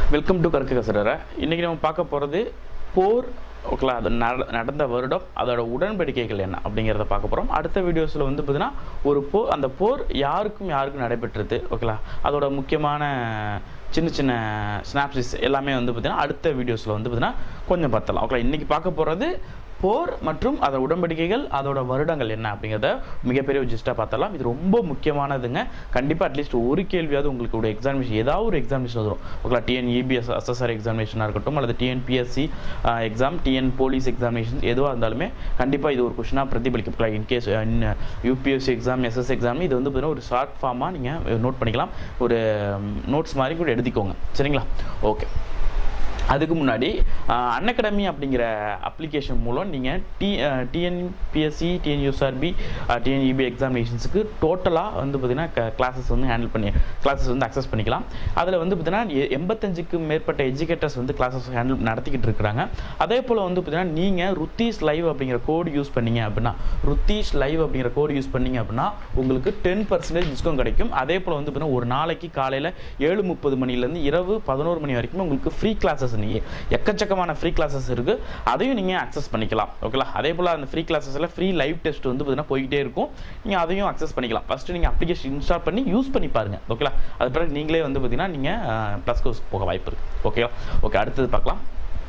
Welcome to கருக்கு கசடரை இன்றைக்கி நம்ம பார்க்க போகிறது போர் ஓகேங்களா அது நட நடந்த வருடம் அதோட உடன்படிக்கைகள் என்ன அப்படிங்கிறத பார்க்க போகிறோம் அடுத்த வீடியோஸில் வந்து பார்த்தீங்கன்னா ஒரு போர் அந்த போர் யாருக்கும் யாருக்கும் நடைபெற்றது ஓகேங்களா அதோட முக்கியமான சின்ன சின்ன ஸ்னாப்சிஸ் எல்லாமே வந்து பார்த்தீங்கன்னா அடுத்த வீடியோஸில் வந்து பார்த்தீங்கன்னா கொஞ்சம் பார்த்தலாம் ஓகேங்களா இன்றைக்கி பார்க்க போகிறது போர் மற்றும் அதோட உடன்படிக்கைகள் அதோட வருடங்கள் என்ன அப்படிங்கிறத மிகப்பெரிய ஜிஸ்ட்டாக பார்த்தலாம் இது ரொம்ப முக்கியமானதுங்க கண்டிப்பாக அட்லீஸ்ட் ஒரு கேள்வியாவது உங்களுக்கு ஒரு எக்ஸாமினேஷன் ஏதாவது ஒரு எக்ஸாமினேஷன் வரும் ஓகேங்களா டிஎன்இபிஎஸ் அசஸ்ஆர் எக்ஸாமினேஷனாக இருக்கட்டும் அல்லது TNPSC exam TN police examination எதுவாக இருந்தாலுமே கண்டிப்பாக இது ஒரு கொஷனாக பிரதிபலிக்கும் in case UPSC exam SS exam இது வந்து பார்த்தீங்கன்னா ஒரு ஷார்ட் ஃபார்மாக நீங்கள் நோட் பண்ணிக்கலாம் ஒரு நோட்ஸ் மாதிரி கூட எழுதிக்கோங்க சரிங்களா ஓகே அதுக்கு முன்னாடி அன்அகாடமி அப்படிங்கிற அப்ளிகேஷன் மூலம் நீங்கள் டி டிஎன்பிஎஸ்சி டிஎன்யூஎஸ்ஆர்பி டிஎன்இபி எக்ஸாமினேஷன்ஸுக்கு டோட்டலாக வந்து பார்த்தீங்கன்னா கிளாஸஸ் வந்து ஹேண்டில் பண்ணி கிளாஸஸ் வந்து அக்சஸ் பண்ணிக்கலாம் அதில் வந்து பார்த்தீங்கன்னா எ- எண்பத்தஞ்சுக்கு மேற்பட்ட எஜுகேட்டர்ஸ் வந்து கிளாஸஸ் ஹேண்டில் நடத்திக்கிட்டு இருக்கிறாங்க அதே போல் வந்து பார்த்தீங்கன்னா நீங்கள் ருத்தீஸ் லைவ் அப்படிங்கிற கோடு யூஸ் பண்ணீங்க அப்படின்னா ருத்தீஷ் லைவ் அப்படிங்கிற கோடு யூஸ் பண்ணீங்க அப்படின்னா உங்களுக்கு டென் பர்சன்டேஜ் டிஸ்கவுண்ட் கிடைக்கும் அதே போல் வந்து பார்த்தீங்கன்னா ஒரு நாளைக்கு காலையில் ஏழு முப்பது மணிலேருந்து இரவு பதினோரு மணி வரைக்கும் உங்களுக்கு ஃப்ரீ கிளாஸஸ் நீங்கள் எக்கச்சக்கமான ஃப்ரீ கிளாஸஸ் இருக்குது அதையும் நீங்கள் அக்சஸ் பண்ணிக்கலாம் ஓகேங்களா அதே போல் அந்த ஃப்ரீ கிளாஸஸில் ஃப்ரீ லைவ் டெஸ்ட் வந்து பார்த்தீங்கன்னா போய்கிட்டே இருக்கும் நீங்கள் அதையும் அக்சஸ் பண்ணிக்கலாம் ஃபஸ்ட்டு நீங்கள் அப்ளிகேஷன் இன்ஸ்டால் பண்ணி யூஸ் பண்ணி பாருங்கள் ஓகேங்களா அது பிறகு நீங்களே வந்து பார்த்தீங்கன்னா நீங்கள் ப்ளஸ் கோர்ஸ் போக வாய்ப்பு இருக்குது ஓகேவா ஓகே அடுத்தது பார்க்கலாம்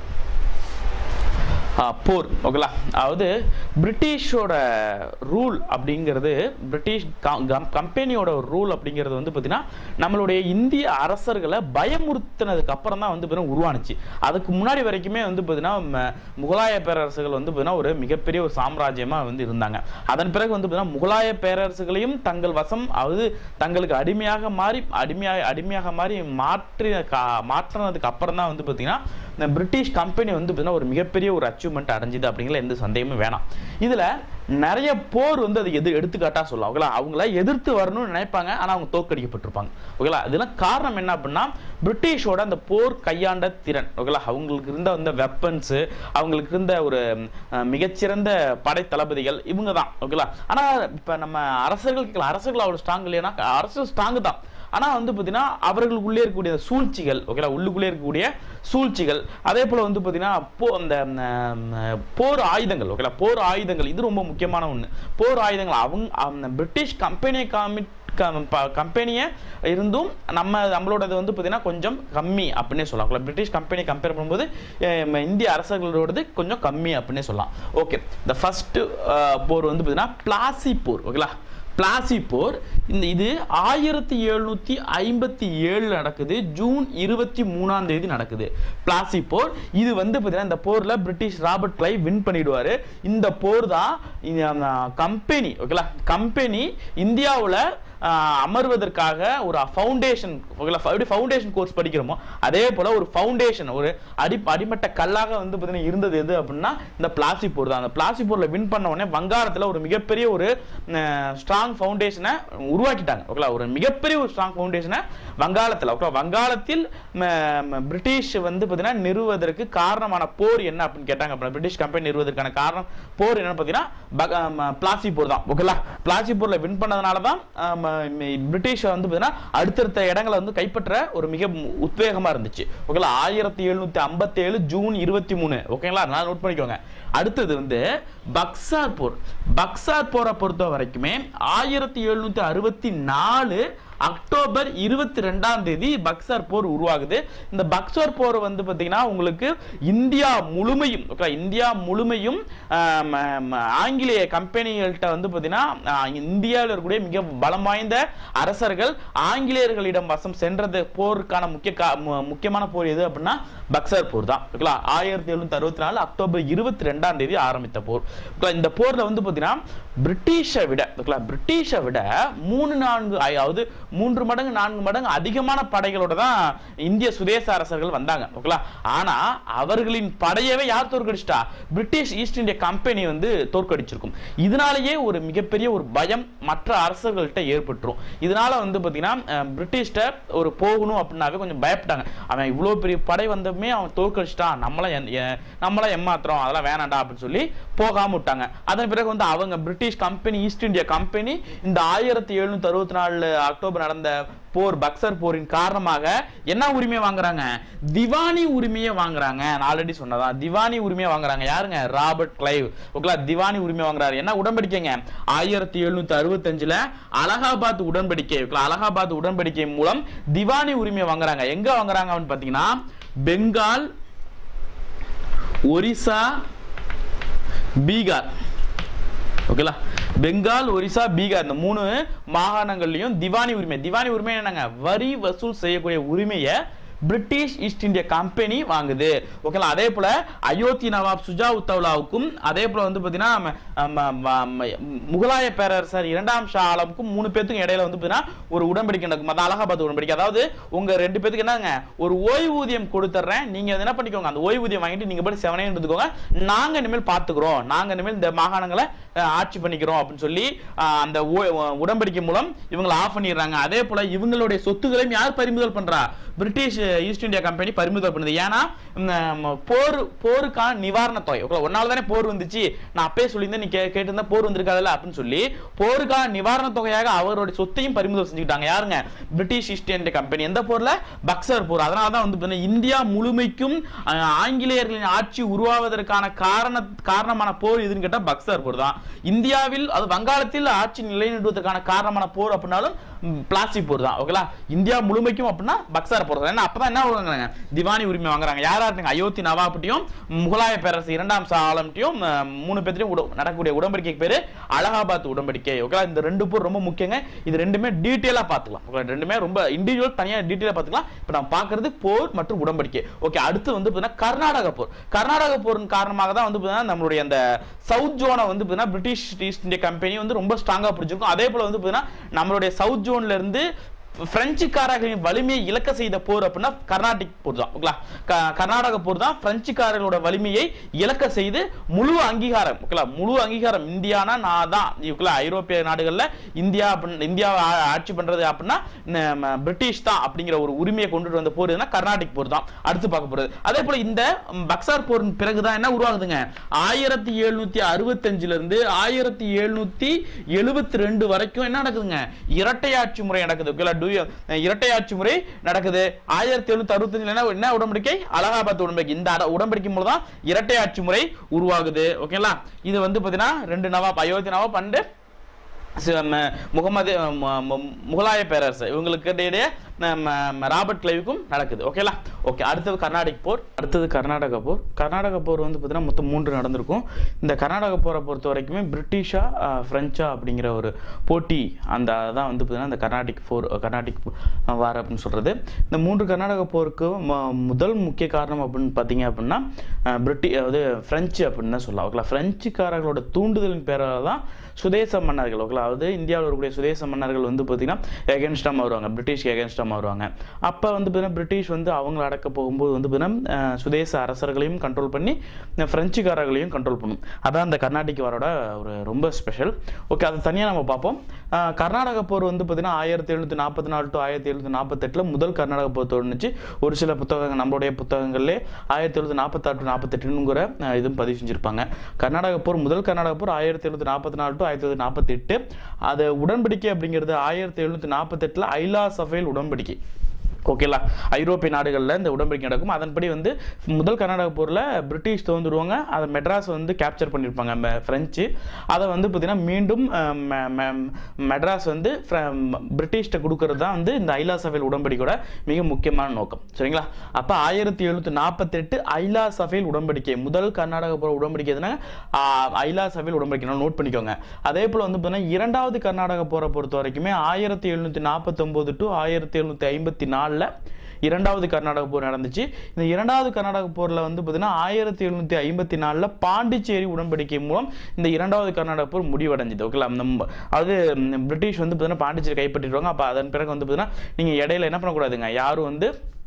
ஆ, போர் ஓகேங்களா அதாவது பிரிட்டிஷோட ரூல் அப்படிங்கிறது பிரிட்டிஷ் கம்பெனியோட ரூல் அப்படிங்கிறது வந்து பார்த்தீங்கன்னா நம்மளுடைய இந்திய அரசர்களை பயமுறுத்தினதுக்கு அப்புறம் தான் வந்து பார்த்தீங்கன்னா உருவானுச்சு அதுக்கு முன்னாடி வரைக்குமே வந்து பார்த்தீங்கன்னா ம- முகலாய பேரரசுகள் வந்து பார்த்தீங்கன்னா ஒரு மிகப்பெரிய ஒரு சாம்ராஜ்யமாக வந்து இருந்தாங்க அதன் பிறகு வந்து பார்த்தீங்கன்னா முகலாய பேரரசுகளையும் தங்கள் வசம் அதாவது தங்களுக்கு அடிமையாக மாறி அடிமையாக அடிமையாக மாறி மாற்றி கா- மாற்றினதுக்கு அப்புறம் தான் வந்து பார்த்தீங்கன்னா இந்த பிரிட்டிஷ் கம்பெனி வந்து பார்த்தீங்கன்னா ஒரு மிகப்பெரிய ஒரு அச்சீவ்மெண்ட் அடைஞ்சுது அப்படிங்கிற எந்த சந்தேகமும் வேணாம் இதில் நிறைய போர் வந்து அது எது எடுத்துக்காட்டாக சொல்லலாம் ஓகேங்களா அவங்கள எதிர்த்து வரணும்னு நினைப்பாங்க ஆனால் அவங்க தோற்கடிக்கப்பட்டிருப்பாங்க ஓகேங்களா இதெல்லாம் காரணம் என்ன அப்படின்னா பிரிட்டிஷோட அந்த போர் கையாண்ட திறன் ஓகேங்களா அவங்களுக்கு இருந்த அந்த வெப்பன்ஸு அவங்களுக்கு இருந்த ஒரு அஹ், மிகச்சிறந்த படை தளபதிகள் இவங்க தான் ஓகேங்களா ஆனால் இப்போ நம்ம அரசர்கள் கேட்கலாம் அரசர்கள் அவ்வளோ ஸ்ட்ராங் இல்லைன்னா அரசு ஸ்ட்ராங் தான் ஆனால் வந்து பார்த்தீங்கன்னா அவர்களுக்குள்ளே இருக்கக்கூடிய அந்த சூழ்ச்சிகள் ஓகேங்களா உள்ளுக்குள்ளே இருக்கக்கூடிய சூழ்ச்சிகள் அதே போல் வந்து பார்த்தீங்கன்னா போ அந்த ம், போர் ஆயுதங்கள் ஓகேங்களா போர் ஆயுதங்கள் இது ரொம்ப முக்கியமான ஒன்று போர் ஆயுதங்கள் அவங்க அந்த பிரிட்டிஷ் கம்பெனியை காமி கம்பெனியை இருந்தும் நம்ம நம்மளோடது வந்து பார்த்தீங்கன்னா கொஞ்சம் கம்மி அப்படின்னே சொல்லலாம் ஓகேங்களா? பிரிட்டிஷ் கம்பெனி கம்பேர் பண்ணும்போது அஹ், நம்ம இந்திய அரசர்களோடது கொஞ்சம் கம்மி அப்படின்னே சொல்லலாம் ஓகே இந்த ஃபஸ்ட்டு போர் வந்து பார்த்தீங்கன்னா பிளாசி போர் ஓகேங்களா பிளாசி போர் இந்த இது ஆயிரத்தி எழுநூத்தி ஐம்பத்தி ஏழுல நடக்குது ஜூன் இருபத்தி மூணாம் தேதி நடக்குது பிளாசி போர் இது வந்து பார்த்தீங்கன்னா இந்த போர்ல பிரிட்டிஷ் ராபர்ட் கிளைவ் வின் பண்ணிடுவாரு இந்த போர் தான் கம்பெனி ஓகேங்களா கம்பெனி இந்தியாவுல ஆஹ், அமர்வதற்காக ஒரு ஃபவுண்டேஷன் ஓகேங்களா எப்படி ஃபவுண்டேஷன் கோர்ஸ் படிக்கிறோமோ அதே போல ஒரு ஃபவுண்டேஷன் ஒரு அடி அடிமட்ட கல்லாக வந்து பார்த்தீங்கன்னா இருந்தது எது அப்படின்னா இந்த பிளாசி போர் தான் அந்த பிளாசி போர்ல வின் பண்ண உடனே வங்காளத்தில் ஒரு மிகப்பெரிய ஒரு ஸ்ட்ராங் ஃபவுண்டேஷனை உருவாக்கிட்டாங்க ஓகேங்களா ஒரு மிகப்பெரிய ஒரு ஸ்ட்ராங் ஃபவுண்டேஷனை வங்காளத்தில் ஓகே வங்காளத்தில் ம, ம, பிரிட்டிஷ் வந்து பார்த்தீங்கன்னா நிறுவுவதற்கு காரணமான போர் என்ன அப்படின்னு கேட்டாங்க அப்படின்னா பிரிட்டிஷ் கம்பெனி நிறுவுவதற்கான காரணம் போர் என்னன்னு பார்த்தீங்கன்னா பக- ம, பிளாசி போர் தான் ஓகேங்களா பிளாசி போர்ல வின் பண்ணதுனால தான் ஆம், ம, பிரிட்டிஷ் வந்து பார்த்தீங்கன்னா அடுத்தடுத்த இடங்களை வந்து கைப்பற்ற ஒரு மிக மு- உத்வேகமா இருந்துச்சு ஓகேங்களா ஆயிரத்தி எழுநூத்தி ஐம்பத்தி ஏழு ஜூன் இருபத்தி மூணு ஓகேங்களா நான் நோட் பண்ணிக்கோங்க அடுத்தது வந்து பக்சார் போர் பக்சார் போரை பொறுத்த வரைக்குமே ஆயிரத்தி எழுநூத்தி அறுபத்தி நாலு அக்டோபர் இருபத்தி ரெண்டாம் தேதி பக்சர் போர் உருவாகுது இந்த பக்சர் போர் வந்து பார்த்தீங்கன்னா உங்களுக்கு இந்தியா முழுமையும் ஓகே இந்தியா முழுமையும் ஆம், ஆம், ஆங்கிலேய கம்பெனிகள்கிட்ட வந்து பார்த்தீங்கன்னா ஆ, இந்தியாவில் இருக்கக்கூடிய மிக பலம் வாய்ந்த அரசர்கள் ஆங்கிலேயர்களிடம் வசம் சென்றது போருக்கான முக்கிய கா- மு- முக்கியமான போர் எது அப்படின்னா பக்சர் போர் தான் ஓகேங்களா ஆயிரத்தி எழுநூத்தி அறுபத்தி நாலு அக்டோபர் இருபத்தி ரெண்டாம் தேதி ஆரம்பித்த போர் ஓகேங்களா இந்த போர்ல வந்து பார்த்தீங்கன்னா பிரிட்டிஷை விட ஓகேங்களா பிரிட்டிஷை விட மூணு நான்கு அதாவது மூன்று மடங்கு நான்கு மடங்கு அதிகமான படைகளோட தான் இந்திய சுதேச அரசர்கள் வந்தாங்க ஓகேங்களா ஆனா அவர்களின் படையவே யார் தோற்கடிச்சிட்டா பிரிட்டிஷ் ஈஸ்ட் இந்தியா கம்பெனி வந்து தோற்கடிச்சிருக்கும் இதனாலேயே ஒரு மிகப்பெரிய ஒரு பயம் மற்ற அரசர்கள்ட்ட ஏற்பட்டுரும் இதனால வந்து பாத்தீங்கன்னா அஹ், பிரிட்டிஷ்ட ஒரு போகணும் அப்படின்னாவே கொஞ்சம் பயப்பட்டாங்க அவன் இவ்வளோ பெரிய படை வந்தமே அவன் தோற்கடிச்சிட்டான் நம்மளாம் என்- எ- நம்மளாம் ஏமாத்துறோம் அதெல்லாம் வேணாண்டா அப்படின்னு சொல்லி போகாம விட்டாங்க அதன் பிறகு வந்து அவங்க British British company East India Company இந்த ஆயிரத்தி எழுநூத்தி அறுபத்தி நாலு அக்டோபர் நடந்த போர் பக்சர் போரின் காரணமாக என்ன உரிமை வாங்குறாங்க திவானி உரிமையை வாங்குறாங்க நான் ஆல்ரெடி சொன்னதான் திவானி உரிமையை வாங்குறாங்க யாருங்க ராபர்ட் கிளைவ் ஓகேங்களா திவானி உரிமை வாங்குறாரு என்ன உடன்படிக்கைங்க ஆயிரத்தி எழுநூத்தி அறுபத்தஞ்சுல அலகாபாத் உடன்படிக்கை ஓகேங்களா அலகாபாத் உடன்படிக்கை மூலம் திவானி உரிமையை வாங்குறாங்க எங்க வாங்குறாங்க அப்படின்னு பாத்தீங்கன்னா பெங்கால் ஒரிசா பீகார் ஓகேலா பெங்கால் ஒரிசா பீகார் இந்த மூணு மாகாணங்கள்லயும் திவானி உரிமை திவானி உரிமை என்னங்க வரி வசூல் செய்யக்கூடிய உரிமையை பிரிட்டிஷ் ஈஸ்ட் இந்தியா கம்பெனி வாங்குது ஓகேங்களா அதே போல அயோத்தி நவாப் சுஜா உத்தவ்லாவுக்கும் அதே போல வந்து பாத்தீங்கன்னா ம- ம- ம- ம- முகலாய பேரரசர் இரண்டாம் ஷா ஆலமுக்கும் மூணு பேத்துக்கும் இடையில வந்து பாத்தீங்கன்னா ஒரு உடன்படிக்கை நடக்கும் அது அலகாபாத் உடன்படிக்கை அதாவது உங்க ரெண்டு பேத்துக்கு என்னங்க ஒரு ஓய்வூதியம் கொடுத்துட்றேன் நீங்க அதை என்ன பண்ணிக்கோங்க அந்த ஓய்வூதியம் வாங்கிட்டு நீங்க போய் செவனே இருந்துக்கோங்க நாங்க இனிமேல் பாத்துக்கிறோம் நாங்க இனிமேல் இந்த மாகாணங்களை அஹ், ஆட்சி பண்ணிக்கிறோம் அப்படின்னு சொல்லி அஹ், அந்த ஓ- உடன்படிக்கை மூலம் இவங்களை ஆஃப் பண்ணிடுறாங்க அதே போல இவங்களுடைய சொத்துக்களையும் யார் பறிமுதல் பண்றா பிரிட்டிஷ் ஈஸ்ட் இந்தியா கம்பெனி பறிமுதல் பண்ணுது ஏன்னா ம், போர் போருக்கான நிவாரண தொகை ஓகே ஒரு நாள் தானே போர் வந்துச்சு நான் அப்பயே சொல்லியிருந்தேன் நீ கே கேட்டிருந்தா போர் வந்திருக்காதுல்ல அப்படின்னு சொல்லி போருக்கான நிவாரண தொகையாக அவருடைய சொத்தையும் பறிமுதல் செஞ்சுக்கிட்டாங்க யாருங்க பிரிட்டிஷ் ஈஸ்ட் இந்தியா கம்பெனி எந்த போர்ல பக்சர் போர் அதனால தான் வந்து பார்த்தீங்கன்னா இந்தியா முழுமைக்கும் அஹ், ஆங்கிலேயர்களின் ஆட்சி உருவாவதற்கான காரண காரணமான போர் எதுன்னு கேட்டா பக்சர் போர் தான் இந்தியாவில் அது வங்காளத்தில் ஆட்சி நிலைநிறுவதற்கான காரணமான போர் அப்படின்னாலும் பிளாஸ்டிக் போர் தான் ஓகேலா இந்தியா முழுமைக்கும் அப்படின்னா பக்சார் போர் தான் ஏன்னா அப்பதான் என்ன வாங்குறாங்க திவானி உரிமை வாங்குறாங்க யார் யாருங்க அயோத்தி நவாப்ட்டையும் முகலாய பேரரசு இரண்டாம் ஷா ஆலம்ட்டையும் அஹ், மூணு பேர்த்தையும் உட- நடக்கக்கூடிய உடன்படிக்கை பேரு அலகாபாத் உடன்படிக்கை ஓகேலா இந்த ரெண்டு போர் ரொம்ப முக்கியங்க இது ரெண்டுமே டீட்டெயிலா பார்த்துக்கலாம் ஓகே ரெண்டுமே ரொம்ப இண்டிவிஜுவல் தனியா டீட்டெயிலா பார்த்துக்கலாம் இப்போ நம்ம பார்க்கிறது போர் மற்றும் உடன்படிக்கை ஓகே அடுத்து வந்து பார்த்தீங்கன்னா கர்நாடக போர் கர்நாடக போரின் காரணமாக தான் வந்து பார்த்தீங்கன்னா நம்மளுடைய அந்த சவுத் ஜோனை வந்து பார்த்தீங்கன்னா பிரிட்டிஷ் ஈஸ்ட் இந்தியா கம்பெனி வந்து ரொம்ப ஸ்ட்ராங்கா பிடிச்சிருக்கும் அதே போல வந்து பார்த்தீங்கன்னா நம்மளுடைய சவுத் ஜோன்ல இருந்து பிரெஞ்சுக்காரர்களின் வலிமையை இழக்க செய்த போர் அப்படின்னா கர்நாடிக் போர் தான் ஓகேங்களா க- கர்நாடக போர் தான் பிரெஞ்சுக்காரர்களோட வலிமையை இழக்க செய்து முழு அங்கீகாரம் ஓகேங்களா முழு அங்கீகாரம் இந்தியானா நான் தான் ஓகேங்களா ஐரோப்பிய நாடுகள்ல இந்தியா அப்படின்னு- இந்தியாவை ஆ- ஆட்சி பண்றது அப்படின்னா நம்ம பிரிட்டிஷ் தான் அப்படிங்கிற ஒரு உரிமையை கொண்டுட்டு வந்த போர் எதுனா கர்நாடிக் போர் தான் அடுத்து பார்க்க போறது அதே போல இந்த ம், பக்சார் போரின் பிறகுதான் என்ன உருவாகுதுங்க ஆயிரத்தி எழுநூத்தி அறுபத்தஞ்சுல இருந்து ஆயிரத்தி எழுநூத்தி எழுபத்தி ரெண்டு வரைக்கும் என்ன நடக்குதுங்க இரட்டையாட்சி முறை நடக்குது ஓகேங்களா டு இரட்டையாட்சி முறை நடக்குது ஆயிரத்தி எழுநூத்தி அறுபத்தஞ்சுல என்ன என்ன உடன்படிக்கை அலகாபாத் உடன்படிக்கை இந்த அட- உடன்படிக்கை மூலம் தான் இரட்டையாட்சி முறை உருவாகுது ஓகேங்களா இது வந்து பாத்தீங்கன்னா ரெண்டு நவாப் அயோத்தி நவாப் அண்டு சி- ம- முகமது ம- ம- முகலாய பேரரசு இவங்களுக்கு இடையே நம்ம ம- ராபர்ட் கிளைவுக்கும் நடக்குது ஓகேலா ஓகே அடுத்தது கர்நாடிக் போர் அடுத்தது கர்நாடக போர் கர்நாடக போர் வந்து பார்த்தீங்கன்னா மொத்தம் மூன்று நடந்திருக்கும் இந்த கர்நாடக போரை பொறுத்த வரைக்குமே பிரிட்டிஷா அஹ், பிரெஞ்சா அப்படிங்கிற ஒரு போட்டி அந்த தான் வந்து பார்த்தீங்கன்னா இந்த கர்நாடிக் போர் கர்நாடிக் வார் அப்படின்னு சொல்றது இந்த மூன்று கர்நாடக போருக்கு ம- முதல் முக்கிய காரணம் அப்படின்னு பார்த்தீங்க அப்படின்னா அஹ், பிரிட்டி அதாவது பிரெஞ்சு அப்படின்னு தான் சொல்லலாம் ஓகேலா பிரெஞ்சுக்காரர்களோட தூண்டுதலின் பேரால தான் சுதேச மன்னர்கள் ஓகேங்களா அதாவது இந்தியாவில் இருக்கக்கூடிய சுதேச மன்னர்கள் வந்து பார்த்தீங்கன்னா எகென்ஸ்டாக வருவாங்க பிரிட்டிஷ்க்கு எகென்ஸ்டாக வருவாங்க அப்போ வந்து பார்த்தீங்கன்னா பிரிட்டிஷ் வந்து அவங்கள அடக்க போகும்போது வந்து பார்த்தீங்கன்னா அஹ், சுதேச அரசர்களையும் கண்ட்ரோல் பண்ணி இந்த பிரெஞ்சுக்காரர்களையும் கண்ட்ரோல் பண்ணும் அதான் அந்த கர்நாடிக் வாரோட ஒரு ரொம்ப ஸ்பெஷல் ஓகே அது தனியாக நம்ம பார்ப்போம் அஹ், கர்நாடக போர் வந்து பார்த்தீங்கன்னா ஆயிரத்தி எழுநூற்றி நாற்பத்தி நாலு டு ஆயிரத்தி எழுநூற்றி நாற்பத்தெட்டில் முதல் கர்நாடக போர் தொடர்ந்துச்சு ஒரு சில புத்தகங்கள் நம்மளுடைய புத்தகங்கள்லே ஆயிரத்தி எழுநூற்றி நாற்பத்தாறு டு நாற்பத்தெட்டுங்கிற இதுவும் பதிவு செஞ்சிருப்பாங்க கர்நாடக போர் முதல் கர்நாடக போர் ஆயிரத்தி எழுநூற்றி நாற்பத்தி நாலு டு ஆயிரத்தி எழுநூற்றி நாற்பத்தி எட்டு அது உடன்படிக்கை அப்படிங்கிறது ஆயிரத்தி எழுநூற்றி நாற்பத்தெட்டில் ஐலா சஃபேல் உடன்படிக்கை ஓகேலா ஐரோப்பிய நாடுகளில் இந்த உடன்படிக்கை நடக்கும் அதன்படி வந்து முதல் கர்நாடக போரில் பிரிட்டிஷ் தோந்துருவாங்க அதை மெட்ராஸ் வந்து கேப்சர் பண்ணியிருப்பாங்க ம- பிரெஞ்சு அதை வந்து பார்த்தீங்கன்னா மீண்டும் அஹ், ம- ம- மெட்ராஸ் வந்து ஃப்ர- பிரிட்டிஷ்கிட்ட கொடுக்கறது தான் வந்து இந்த ஐலா சஃபேல் உடன்படிக்கையோட மிக முக்கியமான நோக்கம் சரிங்களா அப்போ ஆயிரத்தி எழுநூற்றி நாற்பத்தெட்டு ஐலா சஃபேல் உடன்படிக்கை முதல் கர்நாடக போர் உடன்படிக்கை எதுனா ஆஹ், ஐலா சஃபேல் உடன்படிக்கை நோட் பண்ணிக்கோங்க அதே போல் வந்து பார்த்தீங்கன்னா இரண்டாவது கர்நாடக போரை பொறுத்த வரைக்குமே ஆயிரத்தி எழுநூற்றி நாற்பத்தொம்போது டு ஆயிரத்தி எழுநூற்றி ஐம்பத்தி நாலில் இரண்டாவது கர்நாடக போர் நடந்துச்சு இந்த இரண்டாவது கர்நாடக போரில் வந்து பார்த்தீங்கன்னா ஆயிரத்தி எழுநூற்றி ஐம்பத்தி நாலில் பாண்டிச்சேரி உடன்படிக்கை மூலம் இந்த இரண்டாவது கர்நாடக போர் முடிவடைஞ்சது ஓகேங்களா நம்ம அது ம், பிரிட்டிஷ் வந்து பார்த்தீங்கன்னா பாண்டிச்சேரி கைப்பற்றிடுவாங்க அப்போ அதன் பிறகு வந்து பார்த்தீங்கன்னா நீங்கள் இடையில என்ன பண்ணக்கூடாதுங்க யாரும் வந்து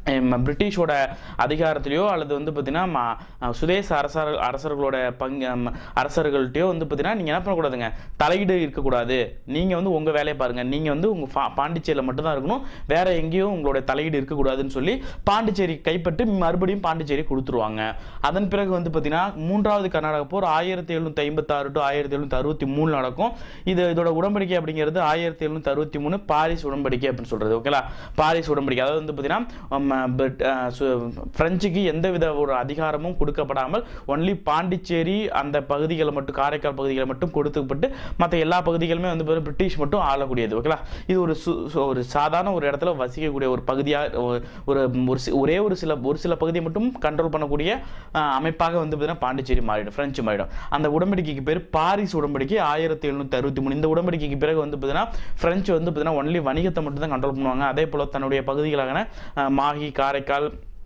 எம், பிரிட்டிஷோட அதிகாரத்திலையோ அல்லது வந்து பார்த்தீங்கன்னா ம- அஹ் சுதேச அரசர் அரசர்களோட பங்கு அம், அரசர்கள்ட்டையோ வந்து பார்த்தீங்கன்னா நீங்கள் என்ன பண்ணக்கூடாதுங்க தலையீடு இருக்கக்கூடாது நீங்கள் வந்து உங்கள் வேலையை பாருங்கள் நீங்கள் வந்து உங்கள் பா பாண்டிச்சேரியில் மட்டும்தான் இருக்கணும் வேற எங்கேயும் உங்களுடைய தலையீடு இருக்கக்கூடாதுன்னு சொல்லி பாண்டிச்சேரி கைப்பற்றி மறுபடியும் பாண்டிச்சேரி கொடுத்துருவாங்க அதன் பிறகு வந்து பார்த்தீங்கன்னா மூன்றாவது கர்நாடக போர் ஆயிரத்தி எழுநூற்றி ஐம்பத்தாறு டு ஆயிரத்தி எழுநூற்றி அறுபத்தி மூணு நடக்கும் இது இதோட உடன்படிக்கை அப்படிங்கிறது ஆயிரத்தி எழுநூற்றி அறுபத்தி மூணு பாரிஸ் உடன்படிக்கை அப்படின்னு சொல்கிறது ஓகேலா பாரிஸ் உடன்படிக்கை அதாவது வந்து பார்த்தீங்கன்னா நம்ம பிரிட்- அஹ் சு- பிரெஞ்சுக்கு எந்தவித ஒரு அதிகாரமும் கொடுக்கப்படாமல் ஒன்லி பாண்டிச்சேரி அந்த பகுதிகளை மட்டும் காரைக்கால் பகுதிகளை மட்டும் கொடுத்துப்பட்டு மற்ற எல்லா பகுதிகளுமே வந்து பார்த்தீங்கன்னா பிரிட்டிஷ் மட்டும் ஆளக்கூடியது ஓகேலா இது ஒரு சு- சு- ஒரு சாதாரண ஒரு இடத்துல வசிக்கக்கூடிய ஒரு பகுதியாக ஒரு ஒரு சி- ஒரே ஒரு சில ஒரு சில பகுதியை மட்டும் கண்ட்ரோல் பண்ணக்கூடிய அஹ், அமைப்பாக வந்து பார்த்தீங்கன்னா பாண்டிச்சேரி மாறிடும் பிரெஞ்சு மாறிடும் அந்த உடன்படிக்கைக்கு பேர் பாரிஸ் உடன்படிக்கை ஆயிரத்தி எழுநூற்றி அறுபத்தி மூணு இந்த உடன்படிக்கைக்கு பிறகு வந்து பார்த்தீங்கன்னா பிரெஞ்சு வந்து பார்த்தீங்கன்னா ஒன்லி வணிகத்தை மட்டும் தான் கண்ட்ரோல் பண்ணுவாங்க அதே போல் தன்னுடைய பகுதிகளான அஹ், மாஹி காரைக்கால்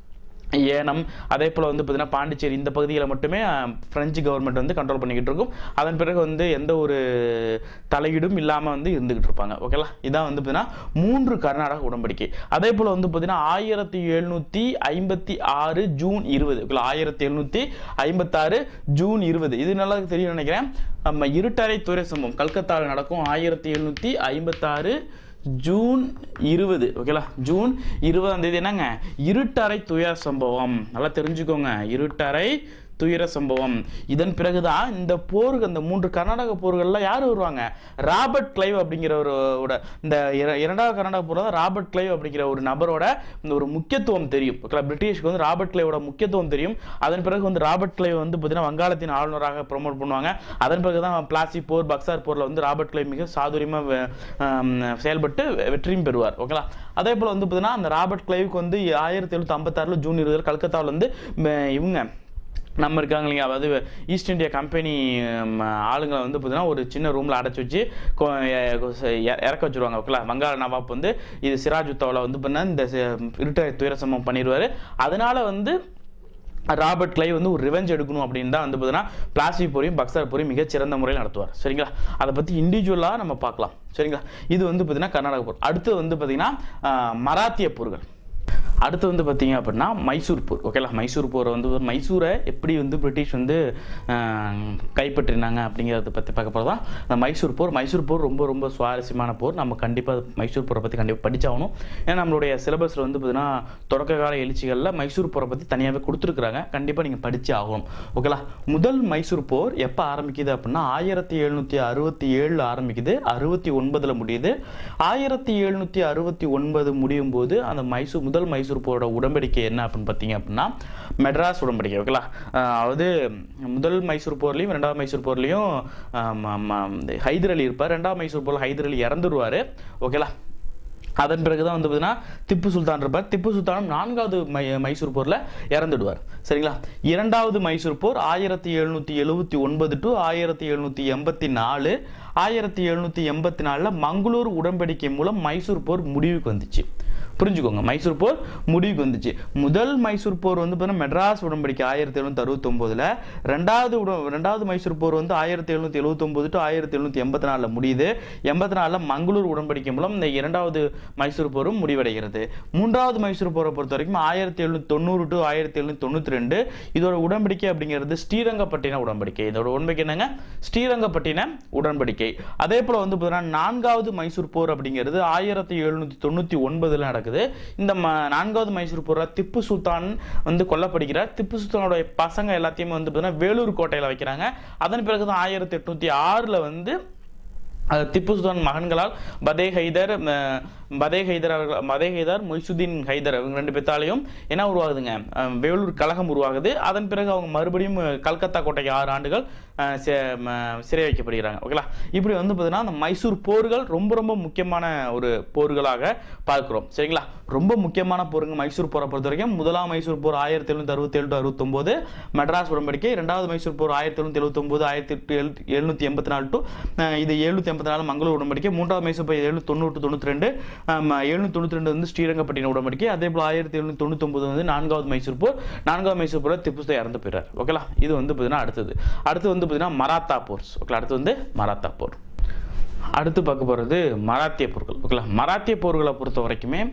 ஏனம் அதே போல் வந்து பார்த்தீங்கன்னா பாண்டிச்சேரி இந்த பகுதிகளை மட்டுமே அஹ், பிரெஞ்சு கவர்மெண்ட் வந்து கண்ட்ரோல் பண்ணிக்கிட்டு இருக்கும் அதன் பிறகு வந்து எந்த ஒரு தலையீடும் இல்லாமல் வந்து இருந்துகிட்டு இருப்பாங்க ஓகேலா இதான் வந்து பார்த்தீங்கன்னா மூன்று கர்நாடக உடன்படிக்கை அதே போல் வந்து பார்த்தீங்கன்னா ஆயிரத்தி எழுநூற்றி ஐம்பத்தி ஆறு ஜூன் இருபது ஓகேலா ஆயிரத்தி எழுநூற்றி ஐம்பத்தாறு ஜூன் இருபது இது நல்லா தெரியும் நினைக்கிறேன் நம்ம இருட்டறை துறை சம்பவம் கல்கத்தாவில் நடக்கும் ஆயிரத்தி எழுநூற்றி ஐம்பத்தாறு ஜூன் இருபது ஓகேலா ஜூன் இருபதாம் தேதி என்னங்க இருட்டறை துயர சம்பவம் நல்லா தெரிஞ்சுக்கோங்க இருட்டறை துயர சம்பவம் இதன் பிறகுதான் இந்த போருக்கு அந்த மூன்று கர்நாடக போர்கள்ல யார் வருவாங்க ராபர்ட் கிளைவ் அப்படிங்கிறவரோட இந்த இர- இரண்டாவது கர்நாடக போரில் தான் ராபர்ட் கிளைவ் அப்படிங்கிற ஒரு நபரோட இந்த ஒரு முக்கியத்துவம் தெரியும் ஓகேலா பிரிட்டிஷ்க்கு வந்து ராபர்ட் கிளைவோட முக்கியத்துவம் தெரியும் அதன் பிறகு வந்து ராபர்ட் கிளைவ் வந்து பார்த்தீங்கன்னா வங்காளத்தின் ஆளுநராக ப்ரொமோட் பண்ணுவாங்க அதன் பிறகு தான் பிளாசி போர் பக்சார் போரில் வந்து ராபர்ட் கிளைவ் மிக சாதுரியமாக செயல்பட்டு வெற்றியும் பெறுவார் ஓகேலா அதே போல் வந்து பார்த்தீங்கன்னா அந்த ராபர்ட் கிளைவுக்கு வந்து ஆயிரத்தி எழுநூற்றி ஐம்பத்தாறில் ஜூன் இருபதில் கல்கத்தாவில் வந்து ம, இவங்க நம்ம இருக்காங்க இல்லைங்க அதாவது ஈஸ்ட் இந்தியா கம்பெனி ம், ஆளுங்களை வந்து பார்த்தீங்கன்னா ஒரு சின்ன ரூமில் அடைச்சி வச்சு கொ- எ- கொ- ச- எ- இறக்க வச்சிருவாங்க ஓகேலா வங்காள நவாப் வந்து இது சிராஜ் உத்தவில் வந்து பண்ண இந்த ச- இருட்ட துயர சம்பவம் பண்ணிடுவார் அதனால வந்து ராபர்ட் கிளை வந்து ஒரு ரிவெஞ்ச் எடுக்கணும் அப்படின்னு தான் வந்து பார்த்தீங்கன்னா பிளாஸ்டிக் போரையும் பக்சர் போரையும் மிகச்சிறந்த முறையில் நடத்துவார் சரிங்களா அதை பற்றி இண்டிவிஜுவலாக நம்ம பார்க்கலாம் சரிங்களா இது வந்து பார்த்தீங்கன்னா கர்நாடக போர் அடுத்து வந்து பார்த்தீங்கன்னா ஆஹ், மராத்திய போர்கள் அடுத்து வந்து பார்த்தீங்க அப்படின்னா மைசூர் போர் ஓகேலா மைசூர் போரை வந்து மைசூரை எப்படி வந்து பிரிட்டிஷ் வந்து ஆஹ், கைப்பற்றினாங்க அப்படிங்கிறத பற்றி பார்க்க போகிறது தான் அந்த மைசூர் போர் மைசூர் போர் ரொம்ப ரொம்ப சுவாரஸ்யமான போர் நம்ம கண்டிப்பாக மைசூர் போரை பற்றி கண்டிப்பாக படிச்சாகணும் ஏன்னா நம்மளுடைய சிலபஸில் வந்து பார்த்தீங்கன்னா தொடக்க கால எழுச்சிகளில் மைசூர் போரை பற்றி தனியாகவே கொடுத்துருக்குறாங்க கண்டிப்பாக நீங்கள் படிச்சு ஆகணும் ஓகேலா முதல் மைசூர் போர் எப்போ ஆரம்பிக்குது அப்படின்னா ஆயிரத்தி எழுநூற்றி அறுபத்தி ஏழில் ஆரம்பிக்குது அறுபத்தி ஒன்பதில் முடியுது ஆயிரத்தி எழுநூற்றி அறுபத்தி ஒன்பது முடியும் போது அந்த மைசூர் முதல் மைசூர் போரோட உடன்படிக்கை என்ன அப்படின்னு பார்த்தீங்க அப்படின்னா மெட்ராஸ் உடன்படிக்கை ஓகேலா அஹ் அதாவது முதல் மைசூர் போர்லையும் ரெண்டாவது மைசூர் போர்லையும் ஆம், ஆம், ஆம், இந்த ஹைதர் அலி இருப்பார் ரெண்டாவது மைசூர் போரில் ஹைதர் அலி இறந்துருவார் ஓகேலா அதன் பிறகு தான் வந்து பார்த்தீங்கன்னா திப்பு சுல்தான் இருப்பார் திப்பு சுல்தானும் நான்காவது மை மைசூர் போரில் இறந்துடுவார் சரிங்களா இரண்டாவது மைசூர் போர் ஆயிரத்தி எழுநூற்றி எழுபத்தி ஒன்பது டு ஆயிரத்தி எழுநூற்றி எண்பத்தி நாலு ஆயிரத்தி எழுநூற்றி எண்பத்தி நாலில் மங்களூர் உடன்படிக்கை மூலம் மைசூர் போர் முடிவுக்கு வந்துச்சு புரிஞ்சுக்கோங்க மைசூர் போர் முடிவுக்கு வந்துச்சு முதல் மைசூர் போர் வந்து பார்த்தீங்கன்னா மெட்ராஸ் உடன்படிக்கை ஆயிரத்தி எழுநூற்றி அறுபத்தொம்போதில் ரெண்டாவது உட ரெண்டாவது மைசூர் போர் வந்து ஆயிரத்தி எழுநூற்றி எழுபத்தொம்போது டு ஆயிரத்தி எழுநூற்றி எண்பத்தி நாலில் முடியுது எண்பத்தி நாலில் மங்களூர் உடன்படிக்கை மூலம் இந்த இரண்டாவது மைசூர் போரும் முடிவடைகிறது மூன்றாவது மைசூர் போரை பொறுத்த வரைக்கும் ஆயிரத்தி எழுநூற்றி தொண்ணூறு டு ஆயிரத்தி எழுநூற்றி தொண்ணூற்றி ரெண்டு இதோட உடன்படிக்கை அப்படிங்கிறது ஸ்ரீரங்கப்பட்டின உடன்படிக்கை இதோட உடன்படிக்கை என்னங்க ஸ்ரீரங்கப்பட்டின உடன்படிக்கை அதே போல் வந்து பார்த்தீங்கன்னா நான்காவது மைசூர் போர் அப்படிங்கிறது ஆயிரத்தி எழுநூற்றி தொண்ணூற்றி ஒன்பதில் நடக்குது இந்த ம நான்காவது மைசூர் போரில் திப்பு சுல்தான் வந்து கொல்லப்படுகிறார் திப்பு சுல்தானோட பசங்க எல்லாத்தையுமே வந்து பார்த்தீங்கன்னா வேலூர் கோட்டையில் வைக்கிறாங்க அதன் பிறகு தான் ஆயிரத்தி எட்நூற்றி ஆறில் வந்து அஹ், திப்பு சுல்தான் மகன்களால் பதே ஹைதர் அஹ், பதே ஹைதர் அவர்கள் பதே ஹைதர் மொய்சுதீன் ஹைதர் இவங்க ரெண்டு பேத்தாலையும் என்ன உருவாகுதுங்க அஹ், வேலூர் கழகம் உருவாகுது அதன் பிறகு அவங்க மறுபடியும் அஹ், கல்கத்தா கோட்டைக்கு ஆறு ஆண்டுகள் அஹ், சி- ம- சிறை வைக்கப்படுகிறாங்க ஓகேங்களா இப்படி வந்து பார்த்தீங்கன்னா அந்த மைசூர் போர்கள் ரொம்ப ரொம்ப முக்கியமான ஒரு போர்களாக பார்க்கிறோம் சரிங்களா ரொம்ப முக்கியமான போருங்க மைசூர் போரை பொறுத்த வரைக்கும் முதலாம் மைசூர் போர் ஆயிரத்தி எழுநூத்தி அறுபத்தி ஏழு டு அறுபத்தொம்போது மெட்ராஸ் உடன்படிக்கை இரண்டாவது மைசூர் போர் ஆயிரத்தி எழுநூத்தி எழுபத்தொம்போது ஆயிரத்தி எட்டு எழுநூத்தி எண்பத்தி நாலு டு இது எழுநூத்தி எண்பத்தி நாலு மங்களூர் உடன்படிக்கை மூன்றாவது மைசூர் போர் எழுநூத்தி தொண்ணூறு to தொண்ணூத்தி ரெண்டு எழுநூத்தி தொண்ணூத்தி ரெண்டு வந்து ஸ்ரீரங்கப்பட்டின உடன்படிக்கை அதே போல் ஆயிரத்தி எழுநூத்தி தொண்ணூத்தொம்பது வந்து நான்காவது மைசூர் போர் நான்காவது மைசூர் போர் திப்பு சுல்தான் இறந்து போயிறார் ஓகேலா இது வந்து பார்த்தீங்கன்னா அடுத்தது அடுத்து வந்து பார்த்தீங்கன்னா மராத்தா போர்ஸ் ஓகேலா அடுத்து வந்து மராத்தா போர் அடுத்து பார்க்க போகிறது மராத்திய போர்கள் ஓகேங்களா மராத்திய போர்களை பொறுத்த வரைக்குமே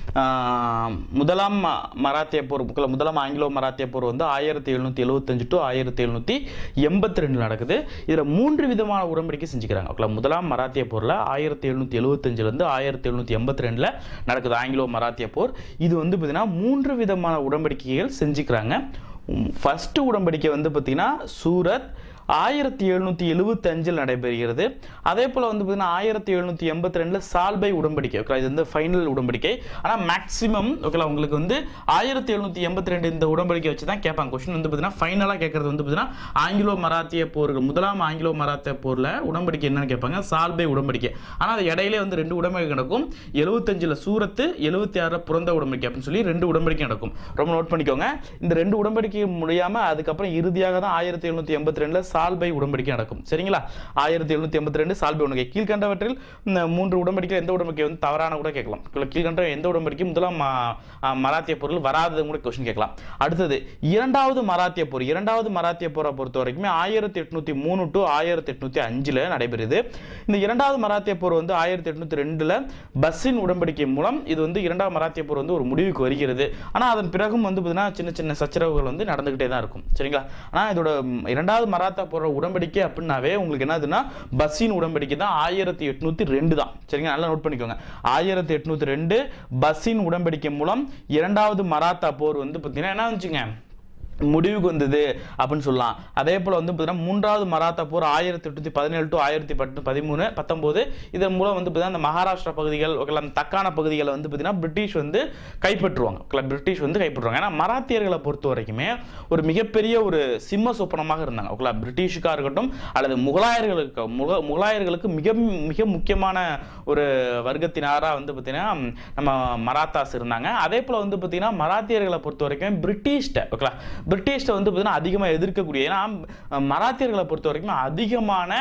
ஆஹ், முதலாம் ம- மராத்திய போர் புக்கில் முதலாம் ஆங்கிலோ மராத்திய போர் வந்து ஆயிரத்தி எழுநூற்றி எழுபத்தஞ்சு டு ஆயிரத்தி எழுநூற்றி எண்பத்தி ரெண்டு நடக்குது இதில் மூன்று விதமான உடன்படிக்கை செஞ்சுக்கிறாங்க ஓகே முதலாம் மராத்திய போரில் ஆயிரத்தி எழுநூற்றி எழுபத்தஞ்சிலேருந்து ஆயிரத்தி எழுநூற்றி எண்பத்தி ரெண்டில் நடக்குது ஆங்கிலோ மராத்திய போர் இது வந்து பார்த்தீங்கன்னா மூன்று விதமான உடன்படிக்கைகள் செஞ்சுக்கிறாங்க ஃபஸ்ட்டு உடன்படிக்கை வந்து பார்த்தீங்கன்னா சூரத் ஆயிரத்தி எழுநூற்றி எழுபத்தஞ்சில் நடைபெறுகிறது அதே போல் வந்து பார்த்தீங்கன்னா ஆயிரத்தி எழுநூற்றி எண்பத்தி ரெண்டில் சால்பை உடன்படிக்கை ஓகே இது வந்து ஃபைனல் உடன்படிக்கை ஆனால் மேக்ஸிமம் ஓகேலா உங்களுக்கு வந்து ஆயிரத்தி எழுநூற்றி எண்பத்தி ரெண்டு இந்த உடன்படிக்கை வச்சு தான் கேட்பாங்க கொஸ்டின் வந்து பார்த்தீங்கன்னா ஃபைனலாக கேட்கறது வந்து பார்த்தீங்கன்னா ஆங்கிலோ மராத்திய போர்கள் முதலாம் ஆங்கிலோ மராத்திய போரில் உடன்படிக்கை என்னன்னு கேட்பாங்க சால்பை உடன்படிக்கை ஆனால் அது இடையிலே வந்து ரெண்டு உடன்படிக்கை நடக்கும் எழுபத்தஞ்சில் சூரத்து எழுபத்தி ஆறில் புறந்த உடன்படிக்கை அப்படின்னு சொல்லி ரெண்டு உடன்படிக்கை நடக்கும் ரொம்ப நோட் பண்ணிக்கோங்க இந்த ரெண்டு உடன்படிக்கை முடியாமல் அதுக்கப்புறம் இறுதியாக தான் ஆயிரத்தி எழுநூற்றி எண்பத்தி ரெண்டில் சால்பை உடன்படிக்கை நடக்கும் சரிங்களா ஆயிரத்தி எழுநூற்றி எண்பத்தி ரெண்டு சால்பை உடன்படிக்கை கீழ்கண்டவற்றில் இந்த மூன்று உடன்படிக்கை எந்த உடன்படிக்கை வந்து தவறான கூட கேட்கலாம் கீழ- கீழ்கண்ட எந்த உடன்படிக்கை முதலாம் ம- ஆ, மராத்திய போரில் வராதது கூட கொஸ்டின் கேட்கலாம் அடுத்தது இரண்டாவது மராத்திய போர் இரண்டாவது மராத்திய போரை பொறுத்த வரைக்குமே ஆயிரத்தி எட்நூத்தி மூணு டு ஆயிரத்தி எட்நூத்தி அஞ்சுல நடைபெறுது இந்த இரண்டாவது மராத்திய போர் வந்து ஆயிரத்தி எட்நூத்தி ரெண்டுல பஸ்ஸின் உடன்படிக்கை மூலம் இது வந்து இரண்டாவது மராத்திய போர் வந்து ஒரு முடிவுக்கு வருகிறது ஆனா அதன் பிறகும் வந்து பார்த்தீங்கன்னா சின்ன சின்ன சச்சரவுகள் வந்து நடந்துகிட்டே தான் இருக்கும் சரிங்களா ஆனா இதோட ம், இரண்டாவது மராத்தா போற உடன்படிக்கை அப்படின்னாவே உங்களுக்கு என்னதுன்னா பஸ்ஸின் உடன்படிக்கை தான் ஆயிரத்தி எட்நூத்தி ரெண்டு தான் சரிங்களா நல்லா நோட் பண்ணிக்கோங்க ஆயிரத்தி எட்நூத்தி ரெண்டு பஸ்ஸின் உடன்படிக்கை மூலம் இரண்டாவது மராத்தா போர் வந்து பார்த்தீங்கன்னா என்ன வந்துச்சுங்க முடிவுக்கு வந்தது அப்படின்னு சொல்லலாம் அதே போல் வந்து பார்த்தீங்கன்னா மூன்றாவது மராத்தா போர் ஆயிரத்தி எட்நூத்தி பதினேழு டு ஆயிரத்தி பத்து பதிமூணு பத்தொம்போது இதன் மூலம் வந்து பார்த்தீங்கன்னா அந்த மகாராஷ்டிரா பகுதிகள் ஓகேங்களா அந்த தக்கான பகுதிகளை வந்து பார்த்தீங்கன்னா பிரிட்டிஷ் வந்து கைப்பற்றுவாங்க ஓகேங்களா பிரிட்டிஷ் வந்து கைப்பற்றுவாங்க ஏன்னா மராத்தியர்களை பொறுத்த வரைக்குமே ஒரு மிகப்பெரிய ஒரு சிம்ம சொப்பனமாக இருந்தாங்க ஓகேங்களா பிரிட்டிஷுக்காக இருக்கட்டும் அல்லது முகலாயர்களுக்கு முக முகலாயர்களுக்கு மிக மிக முக்கியமான ஒரு வர்க்கத்தினாராக வந்து பார்த்தீங்கன்னா நம்ம மராத்தாஸ் இருந்தாங்க அதே போல் வந்து பார்த்தீங்கன்னா மராத்தியர்களை பொறுத்த வரைக்கும் பிரிட்டிஷ்ட ஓகேங்களா பிரிட்டிஷ்ட வந்து பார்த்தீங்கன்னா அதிகமாக எதிர்க்கக்கூடிய ஏன்னா அஹ், மராத்தியர்களை பொறுத்த வரைக்கும் அதிகமான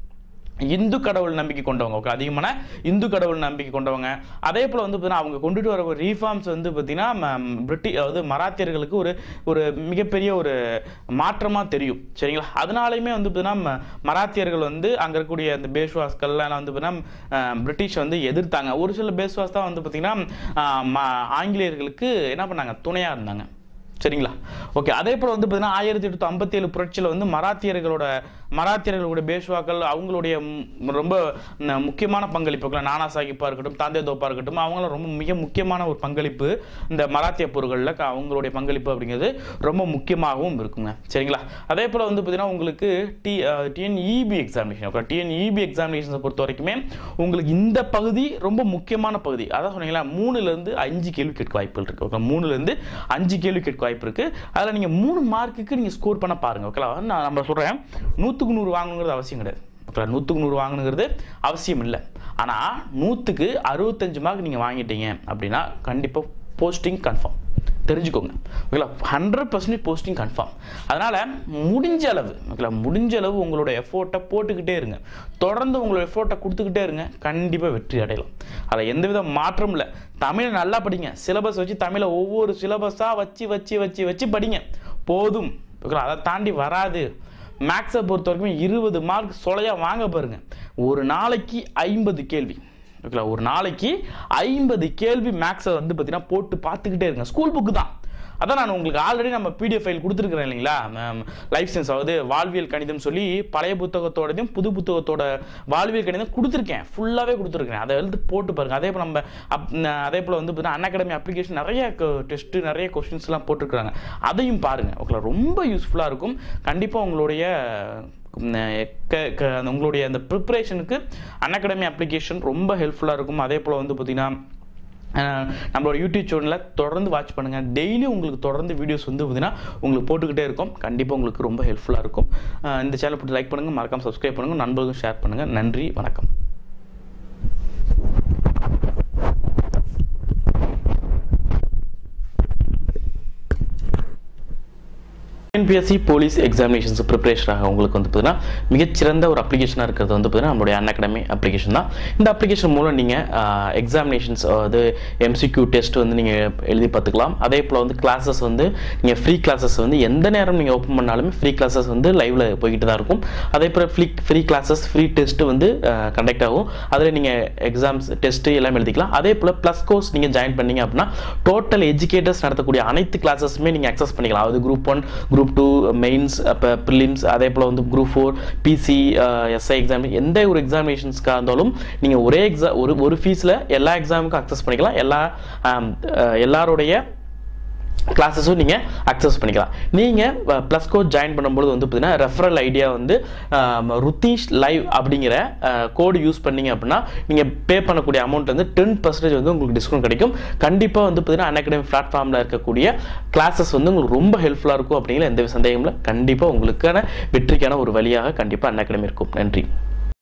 இந்து கடவுள் நம்பிக்கை கொண்டவங்க ஓகே அதிகமான இந்து கடவுள் நம்பிக்கை கொண்டவங்க அதே போல் வந்து பார்த்தீங்கன்னா அவங்க கொண்டுட்டு வர ரீஃபார்ம்ஸ் வந்து பார்த்தீங்கன்னா பிரிட்டி அதாவது மராத்தியர்களுக்கு ஒரு ஒரு மிகப்பெரிய ஒரு மாற்றமாக தெரியும் சரிங்களா அதனாலையுமே வந்து பார்த்தீங்கன்னா ம- மராத்தியர்கள் வந்து அங்கே இருக்கக்கூடிய அந்த பேஷ்வாஸ்கள்லாம் வந்து பார்த்தீங்கன்னா பிரிட்டிஷ் வந்து எதிர்த்தாங்க ஒரு சில பேஷ்வாஸ் தான் வந்து பார்த்தீங்கன்னா அஹ், ம- ஆங்கிலேயர்களுக்கு என்ன பண்ணாங்க துணையாக இருந்தாங்க சரிங்களா ஓகே அதே போல் வந்து பார்த்தீங்கன்னா ஆயிரத்தி எட்நூத்தி ஐம்பத்தி ஏழு புரட்சியில் வந்து மராத்தியர்களோட மராத்தியர்களுடைய பேஷ்வாக்கள் அவங்களுடைய ம், ரொம்ப ந- முக்கியமான பங்களிப்புகள் நானா சாஹிப்பா இருக்கட்டும் தாந்தே தோப்பா இருக்கட்டும் அவங்களும் ரொம்ப மிக முக்கியமான ஒரு பங்களிப்பு இந்த மராத்திய போர்களில் க- அவங்களுடைய பங்களிப்பு அப்படிங்கிறது ரொம்ப முக்கியமாகவும் இருக்குங்க சரிங்களா அதே போல் வந்து பார்த்தீங்கன்னா உங்களுக்கு T TNEB examination okay TNEB எக்ஸாமினேஷனை பொறுத்த வரைக்குமே உங்களுக்கு இந்த பகுதி ரொம்ப முக்கியமான பகுதி அதான் சொன்னீங்களா மூணுலேருந்து அஞ்சு கேள்வி கேட்க வாய்ப்புகள் இருக்குது ஓகே மூணுலேருந்து அஞ்சு கேள்வி கேட்க வாய்ப்பு இருக்குது அதில் நீங்கள் மூணு மார்க்குக்கு நீங்கள் ஸ்கோர் பண்ண பாருங்க ஓகேவா நான் நம்ம சொல்கிறேன் நூற்றுக்கு நூறு வாங்கணுங்கிறது அவசியம் கிடையாது ஓகேவா நூற்றுக்கு நூறு வாங்கணுங்கிறது அவசியம் இல்லை ஆனால் நூற்றுக்கு அறுபத்தஞ்சு மார்க் நீங்கள் வாங்கிட்டீங்க அப்படின்னா கண்டிப்பாக போஸ்டிங் கன்ஃபார்ம் தெரிஞ்சுக்கோங்க ஓகேங்களா ஹண்ட்ரட் பர்சன்டேஜ் போஸ்டிங் கன்ஃபார்ம் அதனால் முடிஞ்ச அளவு ஓகேங்களா முடிஞ்ச அளவு உங்களோட எஃபோர்ட்டை போட்டுக்கிட்டே இருங்க தொடர்ந்து உங்களோட எஃபோர்ட்டை கொடுத்துக்கிட்டே இருங்க கண்டிப்பாக வெற்றி அடையலாம் அதில் எந்தவித மாற்றமும் இல்லை தமிழை நல்லா படிங்க சிலபஸ் வச்சு தமிழை ஒவ்வொரு சிலபஸாக வச்சு வச்சு வச்சு வச்சு படிங்க போதும் ஓகேங்களா அதை தாண்டி வராது மேக்ஸை பொறுத்த வரைக்கும் இருபது மார்க் சொலையாக வாங்க பாருங்க ஒரு நாளைக்கு ஐம்பது கேள்வி ஓகேங்களா ஒரு நாளைக்கு ஐம்பது கேள்வி மேக்ஸை வந்து பார்த்தீங்கன்னா போட்டு பார்த்துக்கிட்டே இருங்க ஸ்கூல் புக்கு தான் அதான் நான் உங்களுக்கு ஆல்ரெடி நம்ம பிடிஎஃப் ஃபைல் கொடுத்துருக்குறேன் இல்லைங்களா லைஃப் சயின்ஸ் அதாவது வாழ்வியல் கணிதம் சொல்லி பழைய புத்தகத்தோடதையும் புது புத்தகத்தோட வாழ்வியல் கணிதம் கொடுத்துருக்கேன் ஃபுல்லாகவே கொடுத்துருக்கேன் அதை எழுதி போட்டு பாருங்க அதே போல் நம்ம அப் ந- அதே போல் வந்து பார்த்தீங்கன்னா அன்அகாடமி அப்ளிகேஷன் நிறைய டெஸ்ட்டு நிறைய கொஸ்டின்ஸ்லாம் போட்டிருக்காங்க அதையும் பாருங்கள் ஓகேங்களா ரொம்ப யூஸ்ஃபுல்லாக இருக்கும் கண்டிப்பாக உங்களுடைய ம், க- க- அந்த உங்களுடைய அந்த ப்ரிப்பரேஷனுக்கு அன்அகாடமி அப்ளிகேஷன் ரொம்ப ஹெல்ப்ஃபுல்லாக இருக்கும் அதே போல் வந்து பார்த்தீங்கன்னா அஹ், நம்மளோட யூடியூப் சேனலில் தொடர்ந்து வாட்ச் பண்ணுங்கள் டெய்லி உங்களுக்கு தொடர்ந்து வீடியோஸ் வந்து பார்த்தீங்கன்னா உங்களுக்கு போட்டுக்கிட்டே இருக்கும் கண்டிப்பாக உங்களுக்கு ரொம்ப ஹெல்ப்ஃபுல்லாக இருக்கும் அஹ், இந்த சேனல் போட்டு லைக் பண்ணுங்கள் மறக்காம சப்ஸ்கிரைப் பண்ணுங்கள் நண்பர்களும் ஷேர் பண்ணுங்கள் நன்றி வணக்கம் என்பிஎஸ்சி போலீஸ் எக்ஸாமினேஷன்ஸ் ப்ரிப்பரேஷனாக உங்களுக்கு வந்து பார்த்தீங்கன்னா மிகச்சிறந்த ஒரு அப்ளிகேஷனாக இருக்கிறது வந்து பார்த்தீங்கன்னா நம்மளுடைய அன் அகாடமி அப்ளிகேஷன் தான் இந்த அப்ளிகேஷன் மூலம் நீங்கள் எக்ஸாமினேஷன்ஸ் அது எம்சிக்யூ டெஸ்ட் வந்து நீங்கள் எழுதி பார்த்துக்கலாம் அதே போல் வந்து கிளாஸஸ் வந்து நீங்கள் ஃப்ரீ கிளாஸஸ் வந்து எந்த நேரம் நீங்கள் ஓப்பன் பண்ணாலுமே ஃப்ரீ கிளாஸஸ் வந்து லைவில் போய்கிட்டு தான் இருக்கும் அதே போல் free free classes free test வந்து கண்டக்ட் ஆகும் அதில் நீங்கள் எக்ஸாம்ஸ் டெஸ்ட்டு எல்லாம் எழுதிக்கலாம் அதே போல் ப்ளஸ் கோர்ஸ் நீங்கள் ஜாயின் பண்ணீங்க அப்படின்னா டோட்டல் எஜுகேட்டர்ஸ் நடத்தக்கூடிய அனைத்து கிளாஸஸுமே நீங்கள் அக்சஸ் பண்ணிக்கலாம் அதாவது group one group two mains அப்போ ப்ரிலிம்ஸ் அதே போல் வந்து group four PC SI exam எந்த ஒரு எக்ஸாமினேஷன்ஸ்க்காக இருந்தாலும் நீங்கள் ஒரே எக்ஸாம் ஒரு ஒரு ஃபீஸில் எல்லா எக்ஸாமுக்கும் அக்சஸ் பண்ணிக்கலாம் எல்லா ஆம், அஹ், எல்லாருடைய கிளாஸஸும் நீங்கள் அக்சஸ் பண்ணிக்கலாம் நீங்கள் ப்ளஸ் கோட் ஜாயின் பண்ணும்போது வந்து பார்த்தீங்கன்னா ரெஃபரல் ஐடியா வந்து ஆம், ருத்தீஷ் லைவ் அப்படிங்கிற கோடு யூஸ் பண்ணீங்க அப்படின்னா நீங்கள் பே பண்ணக்கூடிய அமௌண்ட் வந்து டென் பர்சன்டேஜ் வந்து உங்களுக்கு டிஸ்கவுண்ட் கிடைக்கும் கண்டிப்பாக வந்து பார்த்தீங்கன்னா அன்அகாடமி பிளாட்ஃபார்மில் இருக்கக்கூடிய கிளாஸஸ் வந்து உங்களுக்கு ரொம்ப ஹெல்ப்ஃபுல்லாக இருக்கும் அப்படிங்கிற எந்த சந்தேகமும் இல்லை கண்டிப்பாக உங்களுக்கான வெற்றிக்கான ஒரு வழியாக கண்டிப்பாக அன்அகாடமி இருக்கும் நன்றி